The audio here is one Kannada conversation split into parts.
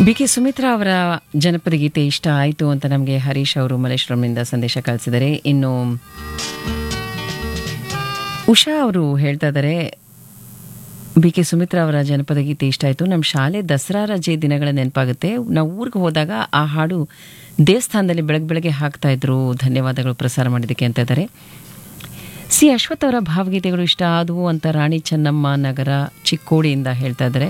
ಬಿ ಕೆ ಸುಮಿತ್ರಾ ಅವರ ಜನಪದ ಗೀತೆ ಇಷ್ಟ ಆಯಿತು ಅಂತ ನಮಗೆ ಹರೀಶ್ ಅವರು ಮಲೇಶ್ವರಂನಿಂದ ಸಂದೇಶ ಕಳಿಸಿದರೆ ಇನ್ನು ಉಷಾ ಅವರು ಹೇಳ್ತಾ ಇದ್ದಾರೆ ಬಿ ಕೆ ಸುಮಿತ್ರಾ ಅವರ ಜನಪದ ಗೀತೆ ಇಷ್ಟ ಆಯಿತು ನಮ್ಮ ಶಾಲೆ ದಸರಾ ರಜೆ ದಿನಗಳ ನೆನಪಾಗುತ್ತೆ ನಾವು ಊರಿಗೆ ಹೋದಾಗ ಆ ಹಾಡು ದೇವಸ್ಥಾನದಲ್ಲಿ ಬೆಳಗ್ಗೆ ಬೆಳಗ್ಗೆ ಹಾಕ್ತಾ ಇದ್ರು ಧನ್ಯವಾದಗಳು ಪ್ರಸಾರ ಮಾಡಿದ್ದಕ್ಕೆ ಅಂತ ಇದ್ದಾರೆ ಸಿ ಅಶ್ವಥ್ ಅವರ ಭಾವಗೀತೆಗಳು ಇಷ್ಟ ಆದವು ಅಂತ ರಾಣಿ ಚೆನ್ನಮ್ಮ ನಗರ ಚಿಕ್ಕೋಡಿಯಿಂದ ಹೇಳ್ತಾ ಇದ್ದಾರೆ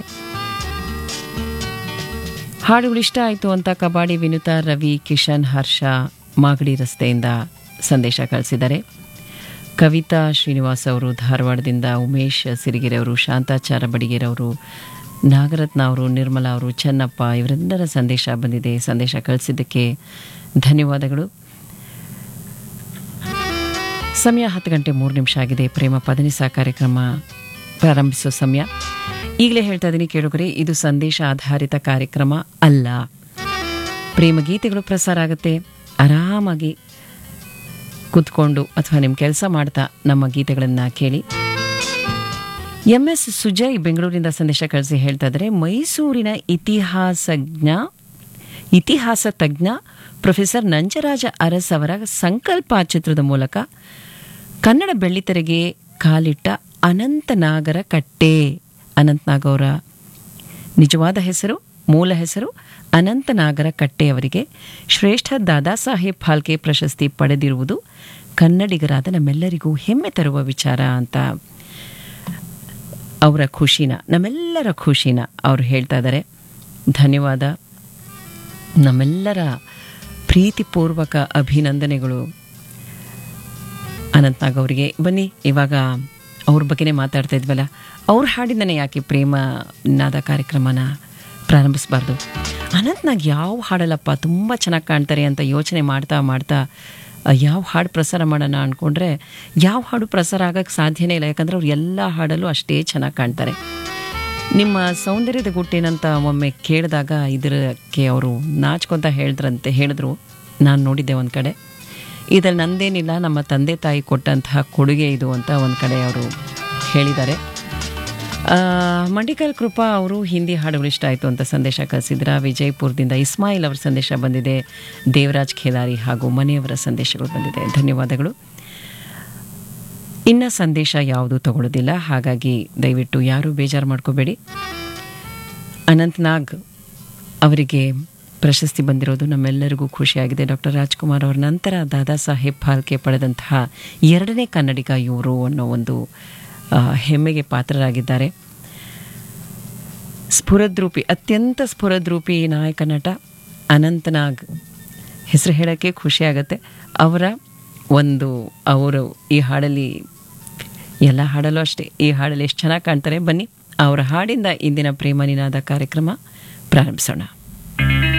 ಹಾಡುಗಳು ಇಷ್ಟ ಆಯಿತು ಅಂತ ಕಬಾಡಿ ವಿನುತಾ ರವಿ ಕಿಶನ್ ಹರ್ಷ ಮಾಗಡಿ ರಸ್ತೆಯಿಂದ ಸಂದೇಶ ಕಳಿಸಿದ್ದಾರೆ ಕವಿತಾ ಶ್ರೀನಿವಾಸ್ ಅವರು ಧಾರವಾಡದಿಂದ ಉಮೇಶ್ ಸಿರಿಗೆರೆ ಅವರು ಶಾಂತಾಚಾರ ಬಡಿಗೆರವರು ನಾಗರತ್ನ ಅವರು ನಿರ್ಮಲಾ ಅವರು ಚೆನ್ನಪ್ಪ ಇವರೆಲ್ಲರ ಸಂದೇಶ ಬಂದಿದೆ ಸಂದೇಶ ಕಳಿಸಿದ್ದಕ್ಕೆ ಧನ್ಯವಾದಗಳು ಸಮಯ ಹತ್ತು ಗಂಟೆ ಮೂರು ನಿಮಿಷ ಆಗಿದೆ ಪ್ರೇಮ ಪದನಿಸ ಕಾರ್ಯಕ್ರಮ ಪ್ರಾರಂಭಿಸೋ ಸಮಯ ಈಗಲೇ ಹೇಳ್ತಾ ಇದ್ದೀನಿ ಕೇಳುಗರೆ ಇದು ಸಂದೇಶ ಆಧಾರಿತ ಕಾರ್ಯಕ್ರಮ ಅಲ್ಲ ಪ್ರೇಮ ಗೀತೆಗಳು ಪ್ರಸಾರ ಆಗುತ್ತೆ ಆರಾಮಾಗಿ ಕೂತ್ಕೊಂಡು ಅಥವಾ ನಿಮ್ಮ ಕೆಲಸ ಮಾಡ್ತಾ ನಮ್ಮ ಗೀತೆಗಳನ್ನು ಕೇಳಿ ಎಂ ಎಸ್ ಸುಜಯ್ ಬೆಂಗಳೂರಿನಿಂದ ಸಂದೇಶ ಕಳಿಸಿ ಹೇಳ್ತಾ ಇದ್ದಾರೆ ಮೈಸೂರಿನ ಇತಿಹಾಸಜ್ಞ ಇತಿಹಾಸ ತಜ್ಞ ಪ್ರೊಫೆಸರ್ ನಂಜರಾಜ ಅರಸ್ ಅವರ ಸಂಕಲ್ಪ ಚಿತ್ರದ ಮೂಲಕ ಕನ್ನಡ ಬೆಳ್ಳಿತೆರೆಗೆ ಕಾಲಿಟ್ಟ ಅನಂತನಾಗರ ಕಟ್ಟೆ ಅನಂತನಾಗ್ ಅವರ ನಿಜವಾದ ಹೆಸರು ಮೂಲ ಹೆಸರು ಅನಂತನಾಗರ ಕಟ್ಟೆ ಅವರಿಗೆ ಶ್ರೇಷ್ಠ ದಾದಾ ಸಾಹೇಬ್ ಫಾಲ್ಕೆ ಪ್ರಶಸ್ತಿ ಪಡೆದಿರುವುದು ಕನ್ನಡಿಗರಾದ ನಮ್ಮೆಲ್ಲರಿಗೂ ಹೆಮ್ಮೆ ತರುವ ವಿಚಾರ ಅಂತ ಅವರ ಖುಷಿನ ನಮ್ಮೆಲ್ಲರ ಖುಷಿನ ಅವರು ಹೇಳ್ತಾ ಇದ್ದಾರೆ ಧನ್ಯವಾದ ನಮ್ಮೆಲ್ಲರ ಪ್ರೀತಿಪೂರ್ವಕ ಅಭಿನಂದನೆಗಳು ಅನಂತ್ನಾಗ್ ಅವರಿಗೆ ಬನ್ನಿ ಇವಾಗ ಅವ್ರ ಬಗ್ಗೆನೇ ಮಾತಾಡ್ತಾ ಇದ್ವಲ್ಲ ಅವ್ರ ಹಾಡಿಂದನೇ ಯಾಕೆ ಪ್ರೇಮ ನಾದ ಕಾರ್ಯಕ್ರಮನ ಪ್ರಾರಂಭಿಸಬಾರ್ದು ಅನಂತ್ನಾಗ್ ಯಾವ ಹಾಡಲ್ಲಪ್ಪ ತುಂಬ ಚೆನ್ನಾಗಿ ಕಾಣ್ತಾರೆ ಅಂತ ಯೋಚನೆ ಮಾಡ್ತಾ ಮಾಡ್ತಾ ಯಾವ ಹಾಡು ಪ್ರಸಾರ ಮಾಡೋಣ ಅಂದ್ಕೊಂಡ್ರೆ ಯಾವ ಹಾಡು ಪ್ರಸಾರ ಆಗೋಕ್ಕೆ ಸಾಧ್ಯನೇ ಇಲ್ಲ ಯಾಕಂದರೆ ಅವ್ರು ಎಲ್ಲ ಹಾಡಲ್ಲೂ ಅಷ್ಟೇ ಚೆನ್ನಾಗಿ ಕಾಣ್ತಾರೆ ನಿಮ್ಮ ಸೌಂದರ್ಯದ ಗುಟ್ಟೇನಂತ ಒಮ್ಮೆ ಕೇಳಿದಾಗ ಇದಕ್ಕೆ ಅವರು ನಾಚ್ಕೊತ ಹೇಳಿದ್ರಂತೆ ಹೇಳಿದ್ರು ನಾನು ನೋಡಿದ್ದೆ ಒಂದು ಕಡೆ ಇದರಲ್ಲಿ ನಂದೇನಿಲ್ಲ ನಮ್ಮ ತಂದೆ ತಾಯಿ ಕೊಟ್ಟಂತಹ ಕೊಡುಗೆ ಇದು ಅಂತ ಒಂದು ಕಡೆ ಅವರು ಹೇಳಿದ್ದಾರೆ ಮಂಡಿಕಲ್ ಕೃಪಾ ಅವರು ಹಿಂದಿ ಹಾಡುಗಳು ಇಷ್ಟ ಆಯಿತು ಅಂತ ಸಂದೇಶ ಕಳಿಸಿದ್ರ ವಿಜಯಪುರದಿಂದ ಇಸ್ಮಾಯಿಲ್ ಅವರ ಸಂದೇಶ ಬಂದಿದೆ ದೇವರಾಜ್ ಖೇದಾರಿ ಹಾಗೂ ಮನೆಯವರ ಸಂದೇಶಗಳು ಬಂದಿದೆ ಧನ್ಯವಾದಗಳು ಇನ್ನ ಸಂದೇಶ ಯಾವುದು ತಗೊಳ್ಳೋದಿಲ್ಲ ಹಾಗಾಗಿ ದಯವಿಟ್ಟು ಯಾರೂ ಬೇಜಾರು ಮಾಡ್ಕೋಬೇಡಿ ಅನಂತ್ನಾಗ್ ಅವರಿಗೆ ಪ್ರಶಸ್ತಿ ಬಂದಿರೋದು ನಮ್ಮೆಲ್ಲರಿಗೂ ಖುಷಿಯಾಗಿದೆ ಡಾಕ್ಟರ್ ರಾಜ್ಕುಮಾರ್ ಅವರ ನಂತರ ದಾದಾ ಸಾಹೇಬ್ ಫಾಲ್ಕೆ ಪಡೆದಂತಹ ಎರಡನೇ ಕನ್ನಡಿಗ ಇವರು ಅನ್ನೋ ಒಂದು ಹೆಮ್ಮೆಗೆ ಪಾತ್ರರಾಗಿದ್ದಾರೆ ಸ್ಫುರದ್ರೂಪಿ ಅತ್ಯಂತ ಸ್ಫುರದ್ರೂಪಿ ನಾಯಕ ನಟ ಅನಂತನಾಗ್ ಹೆಸರು ಹೇಳೋಕ್ಕೆ ಖುಷಿಯಾಗತ್ತೆ ಅವರ ಒಂದು ಅವರು ಈ ಹಾಡಲ್ಲಿ ಎಲ್ಲ ಹಾಡಲ್ಲೂ ಅಷ್ಟೇ ಈ ಹಾಡಲ್ಲಿ ಎಷ್ಟು ಚೆನ್ನಾಗಿ ಕಾಣ್ತಾರೆ ಬನ್ನಿ ಅವರ ಹಾಡಿಂದ ಇಂದಿನ ಪ್ರೇಮ ನಿನಾದ ಕಾರ್ಯಕ್ರಮ ಪ್ರಾರಂಭಿಸೋಣ